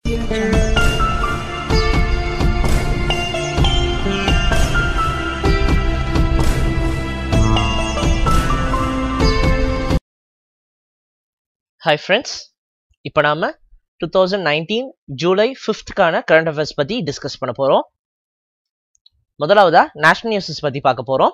hi friends இப்போ நாம two thousand nineteen July ஃபிஃப்த்துக்கான கரண்ட் அஃபேர்ஸ் பற்றி டிஸ்கஸ் பண்ண போகிறோம் முதலாவதா நேஷனல் நியூஸஸ் பற்றி பார்க்க போகிறோம்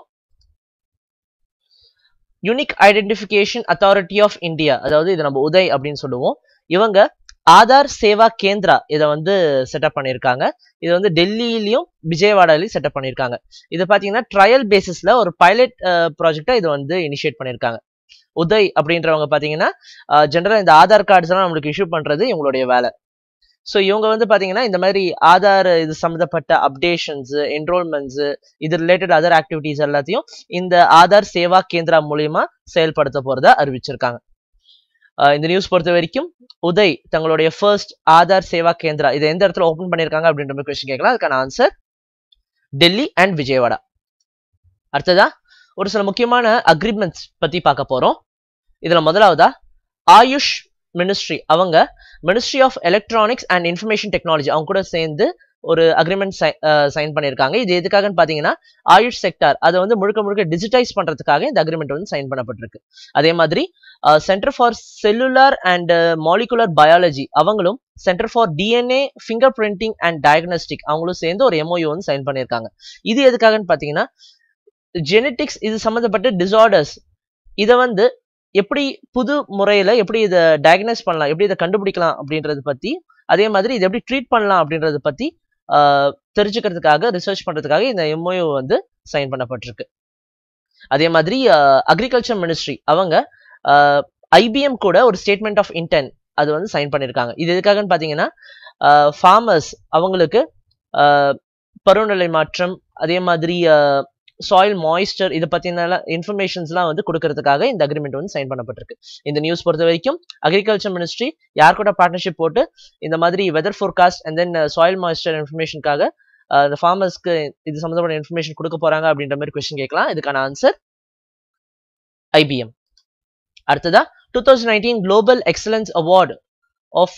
Unique Identification Authority of India அதாவது இது நம்ம உதய் அப்படின்னு சொல்லுவோம் இவங்க ஆதார் சேவா கேந்திரா இதை வந்து செட்டப் பண்ணியிருக்காங்க இது வந்து டெல்லியிலையும் விஜயவாடாலையும் செட்டப் பண்ணியிருக்காங்க இது பார்த்தீங்கன்னா ட்ரையல் பேசிஸில் ஒரு பைலட் ப்ராஜெக்டை இது வந்து இனிஷியேட் பண்ணியிருக்காங்க உதய் அப்படின்றவங்க பார்த்தீங்கன்னா ஜென்ரலாக இந்த ஆதார் கார்ட்ஸ் எல்லாம் நம்மளுக்கு இஷ்யூ பண்ணுறது இவங்களுடைய வேலை ஸோ இவங்க வந்து பார்த்தீங்கன்னா இந்த மாதிரி ஆதார் இது சம்மந்தப்பட்ட அப்டேஷன்ஸு என்ரோல்மெண்ட்ஸு இது ரிலேட்டட் அதர் ஆக்டிவிட்டீஸ் எல்லாத்தையும் இந்த ஆதார் சேவா கேந்திரா மூலியமா செயல்படுத்த போறதா அறிவிச்சிருக்காங்க இந்த நியூஸ் பொறுத்த வரைக்கும் உதய் தங்களுடைய ஃபர்ஸ்ட் ஆதார் சேவா கேந்திரா இதை எந்த இடத்துல ஓப்பன் பண்ணியிருக்காங்க அப்படின்ற மாதிரி கொஸ்டின் கேட்கலாம் அதுக்கான ஆன்சர் டெல்லி அண்ட் விஜயவாடா அடுத்ததா ஒரு சில முக்கியமான அக்ரிமெண்ட்ஸ் பத்தி பார்க்க போறோம் இதுல முதலாவதா ஆயுஷ் மினிஸ்ட்ரி அவங்க Ministry of Electronics and Information Technology அவங்க கூட சேர்ந்து ஒரு அக்ரிமெண்ட் சைன் பண்ணியிருக்காங்க இது எதுக்காகன்னு பார்த்தீங்கன்னா ஆயுஷ் செக்டார் அதை வந்து முழுக்க முழுக்க டிஜிட்டைஸ் பண்றதுக்காக இந்த அக்ரிமெண்ட் வந்து சைன் பண்ணப்பட்டிருக்கு அதே மாதிரி Centre for Cellular and Molecular Biology அவங்களும் Centre for DNA fingerprinting and diagnostic அவங்களும் சேர்ந்து ஒரு எம்ஓயு வந்து சைன் பண்ணியிருக்காங்க இது எதுக்காகன்னு பார்த்தீங்கன்னா ஜெனட்டிக்ஸ் இது சம்மந்தப்பட்ட டிசார்டர்ஸ் இதை வந்து எப்படி புது முறையில் எப்படி இதை டயக்னைஸ் பண்ணலாம் எப்படி இதை கண்டுபிடிக்கலாம் அப்படின்றத பற்றி அதே மாதிரி இதை எப்படி ட்ரீட் பண்ணலாம் அப்படின்றத பற்றி தெரிஞ்சுக்கிறதுக்காக ரிசர்ச் பண்ணுறதுக்காக இந்த எம்ஓயு வந்து சைன் பண்ணப்பட்டிருக்கு அதே மாதிரி அக்ரிகல்ச்சர் மினிஸ்ட்ரி அவங்க ஐபிஎம் கூட ஒரு ஸ்டேட்மெண்ட் ஆஃப் இன்டென்ட் அது வந்து சைன் பண்ணியிருக்காங்க இது எதுக்காகன்னு பார்த்தீங்கன்னா ஃபார்மர்ஸ் அவங்களுக்கு பருவநிலை மாற்றம் அதே மாதிரி சாயில் மாய்ஸ்டர் இதை பற்றின இன்ஃபர்மேஷன்ஸ்லாம் வந்து கொடுக்கறதுக்காக இந்த அக்ரிமெண்ட் வந்து சைன் பண்ணப்பட்டிருக்கு இந்த நியூஸ் பொறுத்த வரைக்கும் அக்ரிகல்ச்சர் மினிஸ்ட்ரி யார் கூட பார்ட்னர்ஷிப் போட்டு இந்த மாதிரி weather forecast and then soil moisture இன்ஃபர்மேஷனுக்காக இந்த ஃபார்மர்ஸ்க்கு இது சம்மந்தப்பட்ட இன்ஃபர்மேஷன் கொடுக்க போறாங்க அப்படின்ற மாதிரி கொஸ்டின் கேட்கலாம் இதுக்கான ஆன்சர் ஐபிஎம் அடுத்ததா two thousand nineteen global excellence award of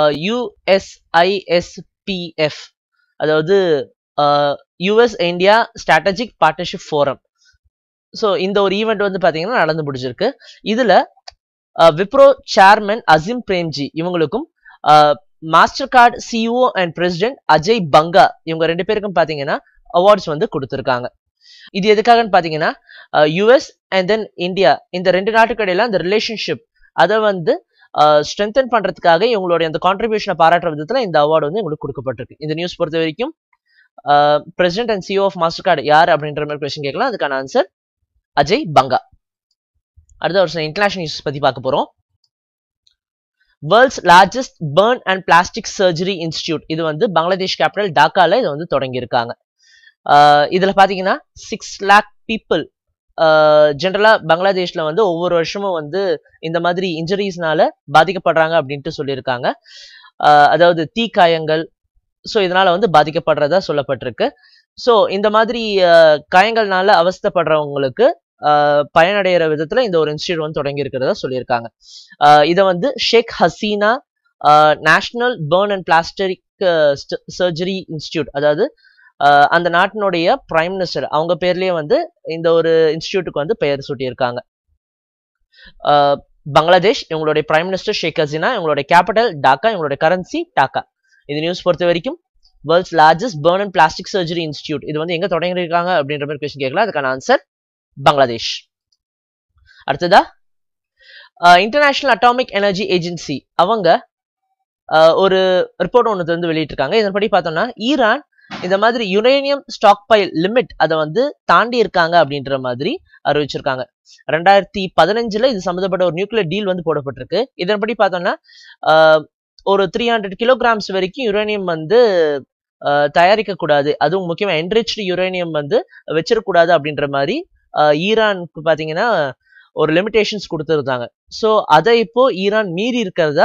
USISPF அதாவது US India Strategic Partnership Forum so இந்த ஒரு ஈவெண்ட் வந்து பார்த்தீங்கன்னா நடந்து முடிஞ்சிருக்கு இதில் விப்ரோ சேர்மன் அசிம் பிரேம்ஜி இவங்களுக்கும் Mastercard CEO and president Ajay Banga இவங்க ரெண்டு பேருக்கும் பார்த்தீங்கன்னா அவார்ட்ஸ் வந்து கொடுத்துருக்காங்க இது எதுக்காகன்னு பார்த்தீங்கன்னா யூஎஸ் அண்ட் தென் இந்தியா இந்த ரெண்டு நாட்டுக்கு இடையில அந்த ரிலேஷன்ஷிப் அதை வந்து ஸ்ட்ரென்தன் பண்றதுக்காக இவங்களுடைய அந்த கான்ட்ரிபியூஷனை பாராட்டுற விதத்தில் இந்த அவார்டு வந்து உங்களுக்கு கொடுக்கப்பட்டிருக்கு இந்த நியூஸ் பொறுத்த வரைக்கும் president and CEO of Mastercard யார் அப்படின்ற மாதிரி கொஸ்டின் கேட்கலாம் அதுக்கான ஆன்சர் அஜய் பங்கா அடுத்த வருஷம் இன்டர்நேஷனல் நியூஸ் பத்தி பார்க்க போறோம் world's largest burn and plastic surgery institute இது வந்து பங்களாதேஷ் கேபிட்டல் டாக்கால இது வந்து தொடங்கியிருக்காங்க இதுல பாத்தீங்கன்னா சிக்ஸ் லேக் பீப்புள் ஜென்ரலா பங்களாதேஷ்ல வந்து ஒவ்வொரு வருஷமும் வந்து இந்த மாதிரி இன்ஜுரிஸ்னால பாதிக்கப்படுறாங்க அப்படின்ட்டு சொல்லியிருக்காங்க அதாவது தீக்காயங்கள் ஸோ இதனால வந்து பாதிக்கப்படுறதா சொல்லப்பட்டிருக்கு ஸோ இந்த மாதிரி காயங்கள்னால அவஸ்தப்படுறவங்களுக்கு பயனடைகிற விதத்துல இந்த ஒரு இன்ஸ்டியூட் வந்து தொடங்கி இருக்கிறதா சொல்லியிருக்காங்க இதை வந்து Sheikh Hasina national burn and plastic surgery institute அதாவது அந்த நாட்டினுடைய பிரைம் மினிஸ்டர் அவங்க பேர்லயே வந்து இந்த ஒரு இன்ஸ்டியூட்டுக்கு வந்து பெயர் சூட்டியிருக்காங்க பங்களாதேஷ் இவங்களுடைய பிரைம் மினிஸ்டர் ஷேக் ஹசீனா இவங்களுடைய கேபிட்டல் டாக்கா இவங்களுடைய கரன்சி டாக்கா இது நியூஸ் பொறுத்த வரைக்கும் world's largest burn and plastic surgery institute இது வந்து எங்க தொடங்கியிருக்காங்க அப்படின்ற மாதிரி கொஸ்டின் கேட்கலாம் அதுக்கான ஆன்சர் பங்களாதேஷ் அடுத்ததா இன்டர்நேஷனல் அட்டாமிக் எனர்ஜி ஏஜென்சி அவங்க ஒரு ரிப்போர்ட் ஒன்று வந்து வெளியிட்டிருக்காங்க இதன்படி பார்த்தோம்னா ஈரான் இந்த மாதிரி யுரேனியம் ஸ்டாக் பைல் லிமிட் அதை வந்து தாண்டி இருக்காங்க அப்படின்ற மாதிரி அறிவிச்சிருக்காங்க ரெண்டாயிரத்தி பதினஞ்சுல இது சம்மந்தப்பட்ட ஒரு நியூக்ளியர் டீல் வந்து போடப்பட்டிருக்கு இதன்படி பார்த்தோம்னா ஒரு த்ரீ ஹண்ட்ரட் கிலோகிராம்ஸ் வரைக்கும் யுரேனியம் வந்து தயாரிக்க கூடாது அதுவும் முக்கியமாக என்ரிச்டு யுரேனியம் வந்து வச்சிடக்கூடாது அப்படின்ற மாதிரி ஈரானுக்கு பார்த்தீங்கன்னா ஒரு லிமிடேஷன்ஸ் கொடுத்துருந்தாங்க ஸோ அதை இப்போ ஈரான் மீறி இருக்கிறதா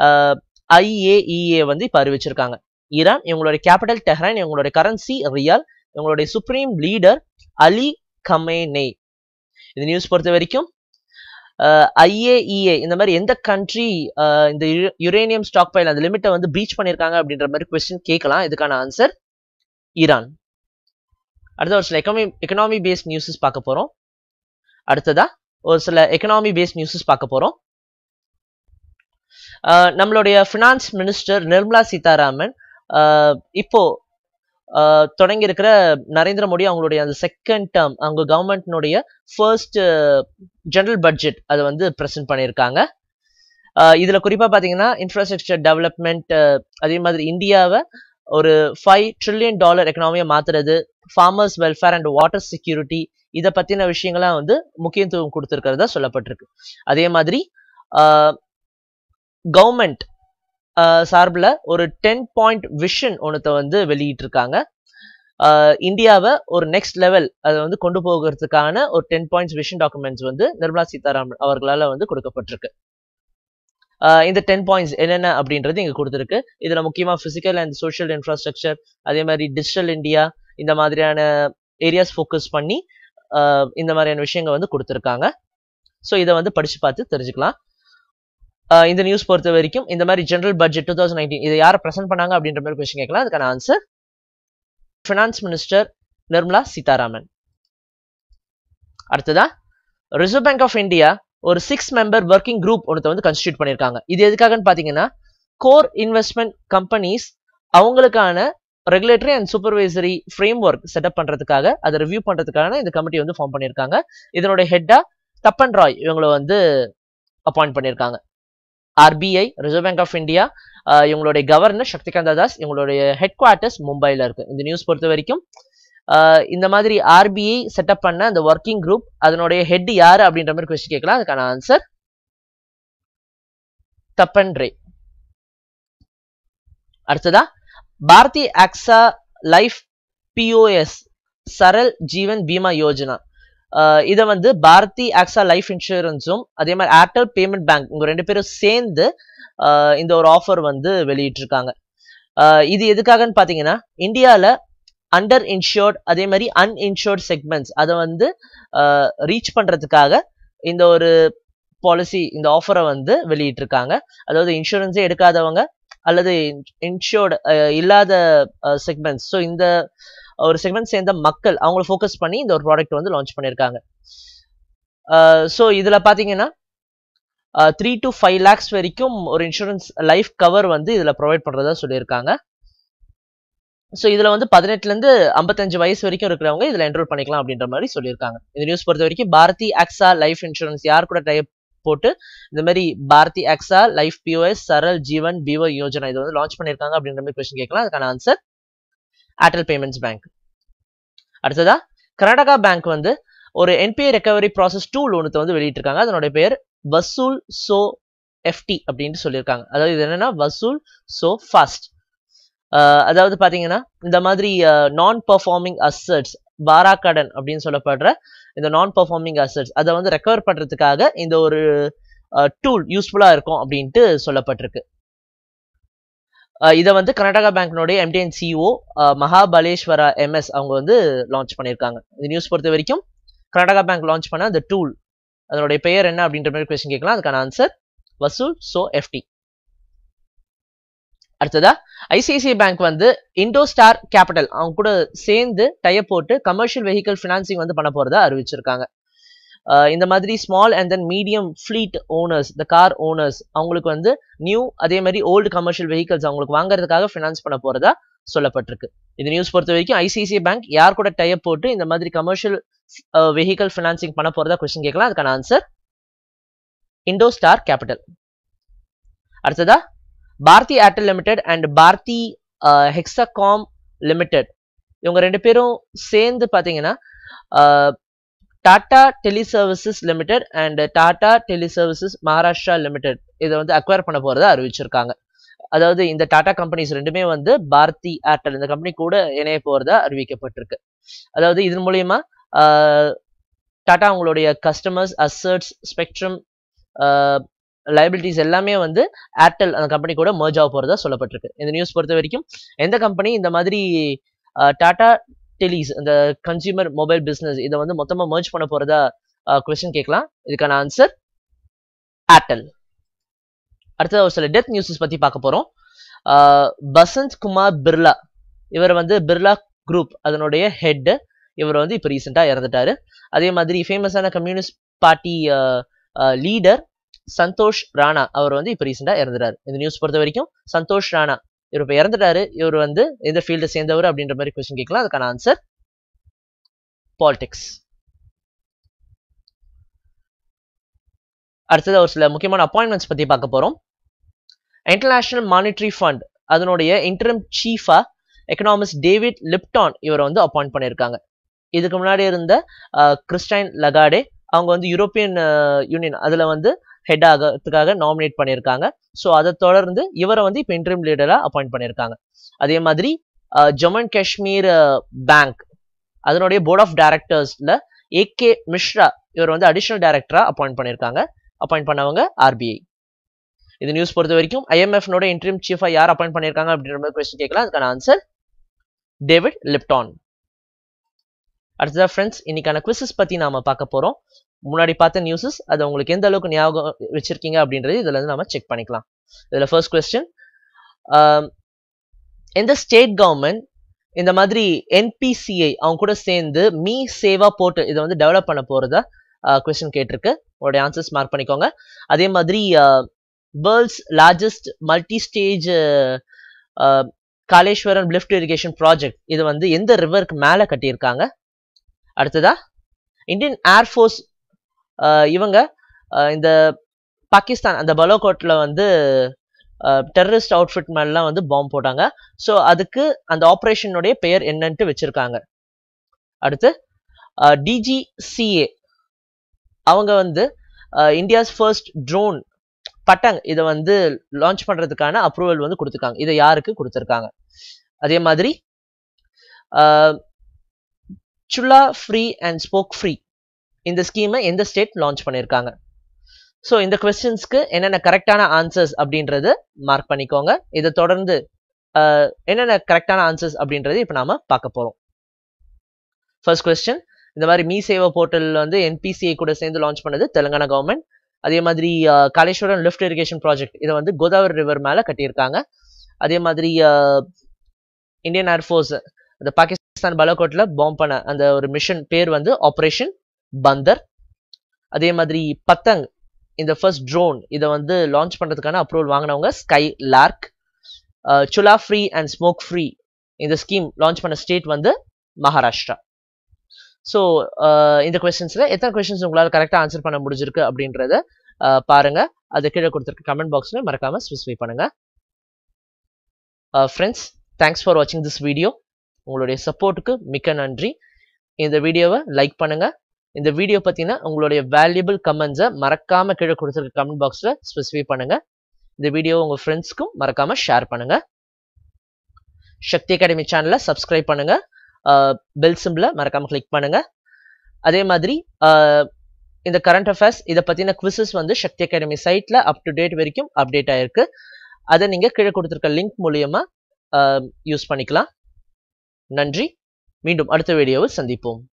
ஐஏஇஏ வந்து இப்போ அறிவிச்சிருக்காங்க ஈரான் இவங்களுடைய கேபிட்டல் டெஹ்ரான் இவங்களுடைய கரன்சி ரியால் இவங்களுடைய சுப்ரீம் லீடர் அலி கமேனே இது நியூஸ் பொறுத்த வரைக்கும் ஐஏஇஏ இந்த மாதிரி எந்த கண்ட்ரி இந்த யுரேனியம் ஸ்டாக் பைல் அந்த லிமிட்டை வந்து பிரீச் பண்ணியிருக்காங்க அப்படின்ற மாதிரி கொஸ்டின் கேட்கலாம் இதுக்கான ஆன்சர் ஈரான் அடுத்த ஒரு சில எக்கனாமி எக்கனாமி பேஸ்ட் நியூஸஸ் பார்க்க போறோம் அடுத்ததா ஒரு சில எக்கனாமி பேஸ்ட் நியூஸஸ் பார்க்க போறோம் நம்மளுடைய ஃபினான்ஸ் மினிஸ்டர் நிர்மலா சீதாராமன் இப்போ தொடங்கி இருக்கிற நரேந்திர மோடி அவங்களுடைய அந்த செகண்ட் டேர்ம் அவங்க கவர்மெண்ட்னுடைய ஃபர்ஸ்ட் ஜெனரல் பட்ஜெட் அதை வந்து ப்ரெசென்ட் பண்ணியிருக்காங்க இதுல குறிப்பா பாத்தீங்கன்னா இன்ஃப்ராஸ்ட்ரக்சர் டெவலப்மெண்ட் அதே மாதிரி இந்தியாவை ஒரு ஃபைவ் ட்ரில்லியன் டாலர் எக்கனாமியை மாத்துறது farmers welfare and water security இதை பத்தின விஷயங்கள்லாம் வந்து முக்கியத்துவம் கொடுத்துருக்கிறதா சொல்லப்பட்டிருக்கு அதே மாதிரி கவர்மெண்ட் சார்பில் ஒரு டென் பாயிண்ட் விஷன் ஒன்றத்தை வந்து வெளியிட்டிருக்காங்க இந்தியாவை ஒரு நெக்ஸ்ட் லெவல் அதை வந்து கொண்டு போகிறதுக்கான ஒரு டென் பாயிண்ட்ஸ் விஷன் டாக்குமெண்ட்ஸ் வந்து நிர்மலா சீதாராமன் அவர்களால் வந்து கொடுக்கப்பட்டிருக்கு இந்த டென் பாயிண்ட்ஸ் என்னென்ன அப்படின்றது இங்கே கொடுத்துருக்கு இதில் முக்கியமாக ஃபிசிக்கல் அண்ட் சோஷியல் இன்ஃப்ராஸ்ட்ரக்சர் அதே மாதிரி டிஜிட்டல் இந்தியா இந்த மாதிரியான ஏரியாஸ் ஃபோக்கஸ் பண்ணி இந்த மாதிரியான விஷயங்கள் வந்து கொடுத்துருக்காங்க ஸோ இதை வந்து படித்து பார்த்து தெரிஞ்சுக்கலாம் இந்த நியூஸ் பொறுத்த வரைக்கும் இந்த மாதிரி general budget two thousand nineteen இதை யாரை ப்ரெசென்ட் பண்ணாங்க அப்படின்ற மாதிரி கொஸ்டின் கேட்கலாம் அதுக்கான answer finance minister Nirmala Sitharaman அடுத்ததா ரிசர்வ் பேங்க் ஆஃப் இந்தியா ஒரு சிக்ஸ் மெம்பர் ஒர்க்கிங் குரூப் ஒன்றத்தை வந்து கன்ஸ்டியூட் பண்ணியிருக்காங்க இது எதுக்காகன்னு பார்த்தீங்கன்னா கோர் இன்வெஸ்ட்மெண்ட் கம்பெனிஸ் அவங்களுக்கான regulatory and supervisory framework setup பண்றதுக்காக அதை ரிவ்யூ பண்றதுக்கான இந்த கமிட்டி வந்து ஃபார்ம் பண்ணியிருக்காங்க இதனுடைய ஹெட்டா தப்பன் ராய் இவங்களை வந்து அப்பாயிண்ட் பண்ணியிருக்காங்க RBI Reserve Bank of India இவங்களுடைய கவர்னர் சக்திகாந்த தாஸ் இவங்களுடைய ஹெட் குவார்ட்டர்ஸ் மும்பைல இருக்கு இந்த நியூஸ் பொறுத்த வரைக்கும் இந்த மாதிரி ஆர்பிஐ செட்டப் பண்ண அந்த ஒர்க்கிங் குரூப் அதனுடைய ஹெட் யாரு அப்படின்ற மாதிரி கொஸ்டின் கேட்கலாம் அதுக்கான ஆன்சர் தப்பன் ரே அடுத்ததா Bharti AXA life POS Saral Jeevan Bima Yojana இதை வந்து பாரதி ஆக்ஸா லைஃப் இன்சூரன்ஸும் அதே மாதிரி ஏர்டெல் பேமெண்ட் பேங்க் இவங்க ரெண்டு பேரும் சேர்ந்து இந்த ஒரு ஆஃபர் வந்து வெளியிட்டிருக்காங்க இது எதுக்காகன்னு பார்த்தீங்கன்னா இந்தியாவில் அண்டர் இன்ஷூர்ட் அதே மாதிரி அன்இன்ஷூர்ட் செக்மெண்ட்ஸ் அதை வந்து ரீச் பண்ணுறதுக்காக இந்த ஒரு பாலிசி இந்த ஆஃபரை வந்து வெளியிட்டிருக்காங்க அதாவது இன்சூரன்ஸே எடுக்காதவங்க அல்லது இன்ஷூர்டு இல்லாத செக்மெண்ட்ஸ் ஸோ இந்த ஒரு செக்மெண்ட் சேர்ந்த மக்கள் அவங்கள ஃபோக்கஸ் பண்ணி இந்த ஒரு ப்ராடக்ட் வந்து லான்ச் பண்ணியிருக்காங்க ஸோ இதில் பார்த்தீங்கன்னா த்ரீ டு ஃபைவ் லேக்ஸ் வரைக்கும் ஒரு இன்சூரன்ஸ் லைஃப் கவர் வந்து இதில் ப்ரொவைட் பண்ணுறதா சொல்லியிருக்காங்க ஸோ இதில் வந்து பதினெட்டுலேருந்து ஐம்பத்தஞ்சு வயசு வரைக்கும் இருக்கிறவங்க இதில் என்ரோல் பண்ணிக்கலாம் அப்படின்ற மாதிரி சொல்லியிருக்காங்க இந்த நியூஸ் பொறுத்த வரைக்கும் பாரதி ஆக்ஸா லைஃப் இன்சூரன்ஸ் யார் கூட டைப் போட்டு இந்த மாதிரி Bharti AXA life POS Saral Jeevan PO Yojana இது வந்து லான்ச் பண்ணியிருக்காங்க அப்படின்ற மாதிரி கொஸ்டின் கேட்கலாம் அதுக்கான ஆன்சர் ஏர்டெல் பேமெண்ட்ஸ் பேங்க் அடுத்ததா கர்நாடகா பேங்க் வந்து ஒரு என்பிஐ ரெக்கவரி ப்ராசஸ் டூல் ஒன்று வந்து வெளியிட்டிருக்காங்க அதனுடைய பேர் வசூல் சோ எஃப்டி அப்படின்ட்டு சொல்லியிருக்காங்க அதாவது இது என்னன்னா வசூல் சோ ஃபாஸ்ட் அதாவது பார்த்தீங்கன்னா இந்த மாதிரி நான் பர்ஃபார்மிங் அசட்ஸ் பாரா கடன் அப்படின்னு சொல்லப்படுற இந்த நான் பர்ஃபார்மிங் அசட்ஸ் அதை வந்து ரெக்கவர் பண்ணுறதுக்காக இந்த ஒரு டூல் யூஸ்ஃபுல்லாக இருக்கும் அப்படின்ட்டு சொல்லப்பட்டிருக்கு இதை வந்து கர்நாடகா பேங்க்னுடைய எம்டிஎன் சிஓ மகாபலேஸ்வரா எம்எஸ் அவங்க வந்து லான்ச் பண்ணியிருக்காங்க இந்த நியூஸ் பொறுத்த வரைக்கும் கர்நாடகா பேங்க் லான்ச் பண்ண அந்த டூல் அதனுடைய பெயர் என்ன அப்படின்ற மாதிரி கொஸ்டின் கேட்கலாம் அதுக்கான ஆன்சர் வசூல் சோ எஃப்டி அடுத்ததா ஐசிஐசிஐ பேங்க் வந்து இண்டோ ஸ்டார் கேபிட்டல் அவங்க கூட சேர்ந்து டைய போட்டு கமர்ஷியல் வெஹிக்கல் ஃபினான்சிங் வந்து பண்ண போறதா அறிவிச்சிருக்காங்க இந்த மாதிரி small and then medium fleet owners இந்த கார் ஓனர்ஸ் அவங்களுக்கு வந்து நியூ அதே மாதிரி ஓல்டு கமர்ஷியல் வெஹிக்கல்ஸ் அவங்களுக்கு வாங்குறதுக்காக ஃபினான்ஸ் பண்ண போறதா சொல்லப்பட்டிருக்கு இந்த நியூஸ் பொறுத்த வரைக்கும் ஐசிஐசிஐ பேங்க் யார் கூட டைய போட்டு இந்த மாதிரி கமர்ஷியல் வெஹிக்கல் ஃபினான்சிங் பண்ண போறதா கொஸ்டின் கேட்கலாம் அதுக்கான ஆன்சர் இண்டோ ஸ்டார் கேபிட்டல் அடுத்ததா Bharti Airtel limited and Bharti Hexacom limited இவங்க ரெண்டு பேரும் சேர்ந்து பார்த்தீங்கன்னா Tata Teleservices limited and Tata Teleservices Maharashtra limited இதை வந்து அக்வயர் பண்ண போறதா அறிவிச்சிருக்காங்க அதாவது இந்த டாடா கம்பெனிஸ் ரெண்டுமே வந்து பாரதி ஏர்டெல் இந்த கம்பெனி கூட இணைய போறதா அறிவிக்கப்பட்டிருக்கு அதாவது இதன் மூலியமா டாடா அவங்களுடைய கஸ்டமர்ஸ் அசர்ட்ஸ் ஸ்பெக்ட்ரம் லைபிலிட்டிஸ் எல்லாமே வந்து ஏர்டெல் அந்த கம்பெனி கூட மர்ஜ் ஆக போறதா சொல்லப்பட்டிருக்கு இந்த நியூஸ் பொறுத்த வரைக்கும் எந்த கம்பெனி இந்த மாதிரி டாடா டெலிஸ் இந்த கன்சியூமர் மொபைல் பிஸ்னஸ் இதை வந்து மொத்தமாக மர்ஜ் பண்ண போறதா கொஸ்டின் கேட்கலாம் இதுக்கான ஆன்சர் ஏர்டெல் அடுத்தது ஒரு சில டெத் நியூஸஸ் பத்தி பார்க்க போறோம் பசந்த் குமார் பிர்லா இவர் வந்து பிர்லா குரூப் அதனுடைய ஹெட் இவர் வந்து இப்போ ரீசெண்டாக இறந்துட்டாரு அதே மாதிரி ஃபேமஸான communist party leader Santosh Rana அவர் வந்து இப்போ ரீசெண்டாக இறந்துட்டாரு இந்த நியூஸ் பொறுத்த வரைக்கும் சந்தோஷ் ராணா இவர் இப்போ இறந்துட்டாரு இவர் வந்து எந்த ஃபீல்டை சேர்ந்தவர் அப்படின்ற மாதிரி கொஸ்டின் கேட்கலாம் அதுக்கான ஆன்சர் பாலிடிக்ஸ் அடுத்தது ஒரு சில முக்கியமான அப்பாயின்மெண்ட்ஸ் பற்றி பார்க்க போகிறோம் இன்டர்நேஷனல் மானிட்டரி ஃபண்ட் அதனுடைய இன்டர்ம் சீஃபா எக்கனாமிஸ்ட் டேவிட் லிப்டான் இவரை வந்து அப்பாயிண்ட் பண்ணியிருக்காங்க இதுக்கு முன்னாடி இருந்த கிறிஸ்டைன் லகாடே அவங்க வந்து யூரோப்பியன் யூனியன் அதில் வந்து ஹெட் ஆகிறதுக்காக நாமினேட் பண்ணியிருக்காங்க ஸோ அதை தொடர்ந்து இவரை வந்து இப்போ இன்டர்ம் லீடராக அப்பாயிண்ட் பண்ணியிருக்காங்க அதே மாதிரி ஜம்மு அண்ட் காஷ்மீர் பேங்க் அதனுடைய போர்ட் ஆஃப் டைரக்டர்ஸில் ஏகே மிஸ்ரா இவர் வந்து அடிஷனல் டைரக்டராக அப்பாயிண்ட் பண்ணியிருக்காங்க அப்பாயிண்ட் பண்ணவங்க ஆர்பிஐ இது நியூஸ் பொறுத்த வரைக்கும் ஐஎம்எஃப்னோட இன்ட்ரீம் சீஃபாக யார் அப்பாயிண்ட் பண்ணியிருக்காங்க அப்படின்ற மாதிரி கொஸ்டின் கேட்கலாம் அதுக்கான ஆன்சர் டேவிட் லிப்டான் அடுத்ததா ஃப்ரெண்ட்ஸ் இன்னைக்கான குவிசஸ் பற்றி நாம பார்க்க போகிறோம் முன்னாடி பார்த்த நியூஸஸ் அதை உங்களுக்கு எந்த அளவுக்கு ஞாபகம் வச்சிருக்கீங்க அப்படின்றது இதில் இருந்து நம்ம செக் பண்ணிக்கலாம் இதில் ஃபர்ஸ்ட் கொஸ்டின் எந்த ஸ்டேட் கவர்மெண்ட் இந்த மாதிரி என்பிசிஐ அவங்க கூட சேர்ந்து மீ சேவா போர்ட்டு இதை வந்து டெவலப் பண்ண போகிறதா கொஸ்டின் கேட்டிருக்கு உங்களுடைய ஆன்சர்ஸ் மார்க் பண்ணிக்கோங்க அதே மாதிரி world's largest multi stage Kaleshwaram lift irrigation project இது வந்து எந்த ரிவருக்கு மேலே கட்டியிருக்காங்க அடுத்ததா இந்தியன் ஏர்ஃபோர்ஸ் இவங்க இந்த பாகிஸ்தான் அந்த பலோகோட்டில் வந்து டெரரிஸ்ட் அவுட்ஃபிட் மேலாம் வந்து பாம்பு போட்டாங்க ஸோ அதுக்கு அந்த ஆப்ரேஷனுடைய பெயர் என்னன்ட்டு வச்சிருக்காங்க அடுத்து டிஜிசிஏ அவங்க வந்து இந்தியாஸ் ஃபர்ஸ்ட் ட்ரோன் பட்டங் இதை வந்து லான்ச் பண்றதுக்கான அப்ரூவல் வந்து கொடுத்துருக்காங்க இதை யாருக்கு கொடுத்துருக்காங்க அதே மாதிரி சுல்லா ஃப்ரீ அண்ட் ஸ்போக் ஃப்ரீ இந்த ஸ்கீமை எந்த ஸ்டேட் லான்ச் பண்ணியிருக்காங்க ஸோ இந்த கொஸ்டின்ஸ்க்கு என்னென்ன கரெக்டான ஆன்சர்ஸ் அப்படின்றது மார்க் பண்ணிக்கோங்க இதை தொடர்ந்து என்னென்ன கரெக்டான ஆன்சர்ஸ் அப்படின்றது இப்போ நாம பார்க்க போகிறோம் ஃபர்ஸ்ட் கொஸ்டின் இந்த மாதிரி மீ சேவா போர்ட்டல் வந்து என்பிசிஐ கூட சேர்ந்து லான்ச் பண்ணது தெலுங்கானா கவர்மெண்ட் அதே மாதிரி காலேஸ்வரம் லிஃப்ட் இரிகேஷன் ப்ராஜெக்ட் இதை வந்து கோதாவரி ரிவர் மேலே கட்டியிருக்காங்க அதே மாதிரி இந்தியன் ஏர்ஃபோர்ஸ் அந்த பாகிஸ்தான் பலோகோட்டில் பாம்பு பண்ண அந்த ஒரு மிஷன் பேர் வந்து ஆப்ரேஷன் பந்தர் அதே மாதிரி பத்தங் இந்த ஃபர்ஸ்ட் ட்ரோன் இதை வந்து லான்ச் பண்ணுறதுக்கான அப்ரூவல் வாங்கினவங்க sky lark chulha free and smoke free இந்த ஸ்கீம் லான்ச் பண்ண ஸ்டேட் வந்து மகாராஷ்டிரா ஸோ இந்த கொஸ்டின்ஸில் எத்தனை கொஸ்டின்ஸ் உங்களால் கரெக்டாக ஆன்சர் பண்ண முடிஞ்சிருக்கு அப்படின்றத பாருங்க அது கீழே கொடுத்துருக்க கமெண்ட் பாக்ஸில் மறக்காமல் ஸ்பெசிஃபை பண்ணுங்க ஃப்ரெண்ட்ஸ் தேங்க்ஸ் ஃபார் வாட்சிங் திஸ் வீடியோ உங்களுடைய சப்போர்ட்டுக்கு மிக்க நன்றி இந்த வீடியோவை லைக் பண்ணுங்க இந்த வீடியோ பற்றின உங்களுடைய வேல்யூபிள் கமெண்ட்ஸை மறக்காமல் கீழே கொடுத்துருக்க கமெண்ட் பாக்ஸில் ஸ்பெசிஃபை பண்ணுங்க இந்த வீடியோ உங்கள் ஃப்ரெண்ட்ஸ்க்கும் மறக்காமல் ஷேர் பண்ணுங்க சக்தி அகாடமி சேனலை சப்ஸ்கிரைப் பண்ணுங்க பெல் சிம்பிளை மறக்காமல் கிளிக் பண்ணுங்க அதே மாதிரி இந்த கரண்ட் அஃபேர்ஸ் இதை பற்றின குவிசஸ் வந்து சக்தி அகாடமி சைட்டில் அப் டு டேட் வரைக்கும் அப்டேட் ஆயிருக்கு அதை நீங்கள் கீழே கொடுத்துருக்க லிங்க் மூலியமாக யூஸ் பண்ணிக்கலாம் நன்றி மீண்டும் அடுத்த வீடியோவில் சந்திப்போம்